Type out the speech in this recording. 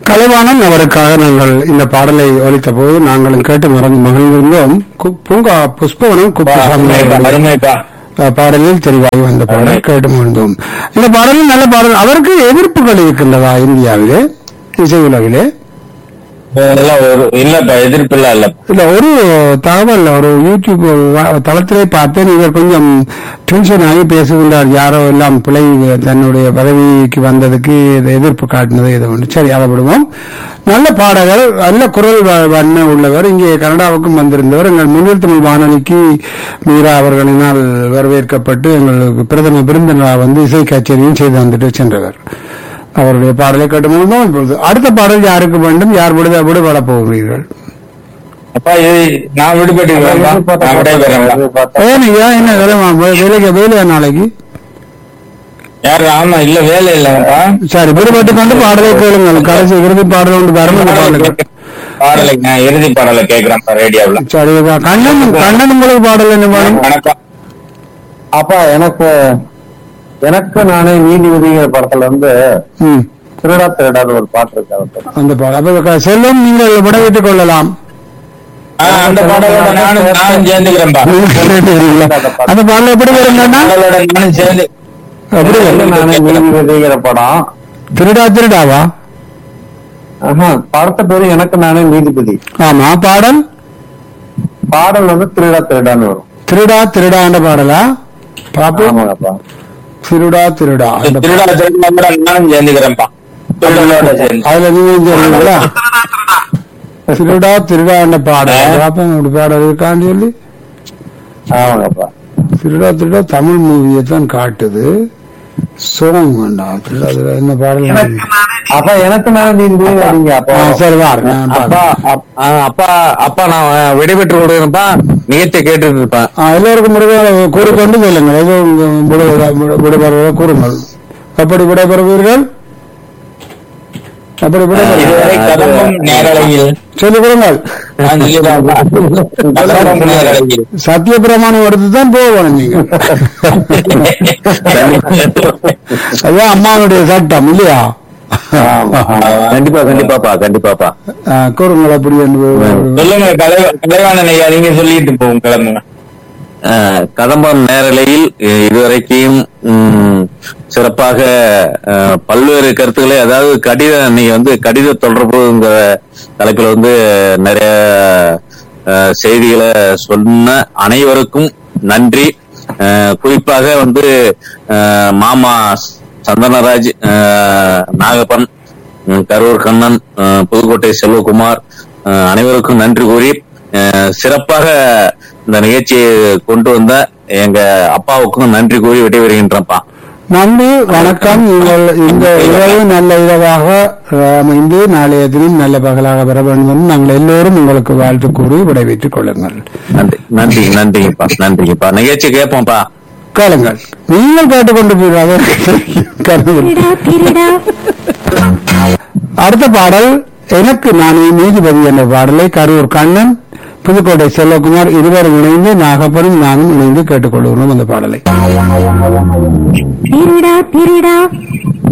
கலைவாணன் அவருக்காக நாங்கள் இந்த பாடலை ஒலித்த போது நாங்களும் கேட்டு மறந்து மகிழ்ந்திருந்தோம் கு- பூங்கா புஷ்பவனம் குப்புசாமி அவர்களுடைய, அருமைப்பா அஹ், பாடலில் தெரிவாகி வந்த பாடல் கேட்டு மகிழ்ந்தோம் இந்த பாடலில் நல்ல பாடல் அவருக்கு எதிர்ப்புகள் இருக்கின்றதா இந்தியாவிலே இசை உலகிலே இதெல்லாம் ஒரு இல்லப்பா எதிர்ப்பில்லாம் இல்ல இல்ல ஒரு தகவல் ஒரு யூடியூப் வ- தளத்திலே பார்த்தேன் இவர் கொஞ்சம் டென்ஷன் ஆகி பேசுகின்றார் யாரோ எல்லாம் பிழை தன்னுடைய பதவிக்கு வந்ததுக்கு இது எதிர்ப்பு காட்டினது இது ஒன்று சரி அதை விடுவோம் நல்ல பாடகர் நல்ல குரல் வ- வன்மை உள்ளவர் இங்கே கனடாவுக்கும் வந்திருந்தவர் எங்கள் முன்னில் தமிழ் வானொலிக்கு மீரா அவர்களினால் வரவேற்கப்பட்டு எங்களுக்கு பிரதம விருந்தினராக வந்து இசை கச்சேரியும் செய்து வந்துட்டு சென்றவர் அவருடைய பாடலை கேட்டுமோதும் இப்பொழுது அடுத்த பாடல் யாருக்கு வேண்டும் யார் விடுத விடுபட போகிறீர்கள் அப்பா இது நான் விடுபட்டு நான் விடைபெறேன்ப்பா ஏன் ஐயா என்ன வேலை வேலைக்கு வேலையா நாளைக்கு யாரு ஆமா இல்ல வேலை இல்லப்பா சரி விடுபட்டு கொண்டு பாடலை கேளுங்கள் கடைசி இறுதி பாடல் ஒன்று வரும் அந்த பாடலுக்கு பாடலை நான் இறுதி பாடலை கேக்குறேன்ப்பா ரேடியோவில் சரி ஐயா. கண்ணன் கண்ணன் உங்களுக்கு பாடல் என்ன வேணும் வணக்கம் அப்பா எனக்கு எனக்கு நானே நீதிபதிங்கிற படத்துல வந்து ம் திருடா திருடாத ஒரு பாட்டு இருக்கு அவர்கிட்ட. அந்த பாடல் அப்ப க- செல்வம் நீங்கள் விடைவிட்டுக் கொள்ளலாம் ஆ, அந்த பாடலோட நானும் நானும் சேர்ந்துக்கிறேன்பா அந்த பாடல் எப்படி வருங்கன்னா பாடலோட நானும் சேர்ந்து எப்படி எனக்கு வரும்? நானே நீதிபதிங்கிற படம் திருடா திருடாவா ஆஹா, படத்து பேரு எனக்கு நானே நீதிபதி ஆமா பாடல் பாடல் வந்து திருடா திருடான்னு வரும் திருடா திருடாண்ட பாடலா பாப்பு ஆமாங்கப்பா திருடா திருடா அந்த திருடா திருடா நானும் சேர்ந்துக்கிறேன்ப்பா திருடனோட சேர்ந்து அதுல நீங்க சொல்றீங்களா திருடா திருடாண்ட பாடல் பாப்போம் ஒரு பாடல் இருக்கான்னு சொல்லி ஆமாங்கப்பா திருடா திருடா தமிழ் மூவியை தான் காட்டுது சோகம் வேண்டாம் திருடா திருடா என்ன பாடல் அப்பா எனக்கு நானே நீதிபதி நீங்க அப்பா ஆ, சரி வாருங்க நான் அப்பா பார்க்கிறேன். அப்- ஆ, அப்பா அப்பா நான் விடைபெற்று கொடுக்குறேன்ப்பா நிகழ்ச்சியை கேட்டுட்டு இருப்பேன் ஆ, எல்லோருக்கும் முருகன் கூறிக்கொண்டு செல்லுங்கள் ஏதோ உங்க விட- விட- விடைபெறுவதை கூறுங்கள் எப்படி விடைபெறுவீர்கள் எப்படி இதுவரை விடைபெறுவீர்கள் கதம்பம் நேரலையில் சொல்லிக் கொடுங்கள் நான் சொல்லிடுறேன்ப்பா. கதம்பம் நேரலையில் சத்திய பிரமாணம் எடுத்து தான் போகணும் நீங்க அதான் அம்மாவுடைய சட்டம் இல்லையா கண்டிப்பா கண்டிப்பாப்பா கண்டிப்பாப்பா ஆ, கூறுங்கள் அப்படி என்று சொல்லுங்க கலை கலைவாணன் ஐயா நீங்க சொல்லிட்டு போகும் கிளம்புங்க ஆ, கதம்பம் நேரலையில் இ- இதுவரைக்கும் ம், சிறப்பாக ஆ, பல்வேறு கருத்துக்களை அதாவது கடித நீங்க வந்து கடித தொடர்புங்கிற தலைப்பில் வந்து நிறைய ஆ, செய்திகளை சொன்ன அனைவருக்கும் நன்றி ஆ, குறிப்பாக வந்து ஆ, மாமா சந்தனராஜ் ஆ, நாகப்பன் ம், கரூர் கண்ணன் ஆ, புதுக்கோட்டை செல்வகுமார் ஆ, அனைவருக்கும் நன்றி கூறி ஆ, சிறப்பாக இந்த நிகழ்ச்சியை கொண்டு வந்த எங்க அப்பாவுக்கும் நன்றி கூறி விடைபெறுகின்றப்பா நன்றி வணக்கம் நீங்கள் இந்த இரவு நல்ல இரவாக அமைந்து நாளைய தினம் நல்ல பகலாக வர வேண்டும் என்று நாங்கள் எல்லோரும் உங்களுக்கு வாழ்த்து கூறி விடைபெற்றுக் கொள்ளுங்கள் நன்றி நன்றி நன்றிங்கப்பா நன்றிங்கப்பா நிகழ்ச்சி கேட்போம்ப்பா கேளுங்கள் நீங்கள் கேட்டுக்கொண்டு போயிடாத அடுத்த பாடல் எனக்கு நானே நீதிபதி என்ற பாடலை கரூர் கண்ணன் புதுக்கோட்டை செல்வகுமார் இருவரும் இணைந்து நாகப்பனும் நானும் இணைந்து கேட்டுக்கொள்கிறோம் அந்த பாடலை திருடா திருடா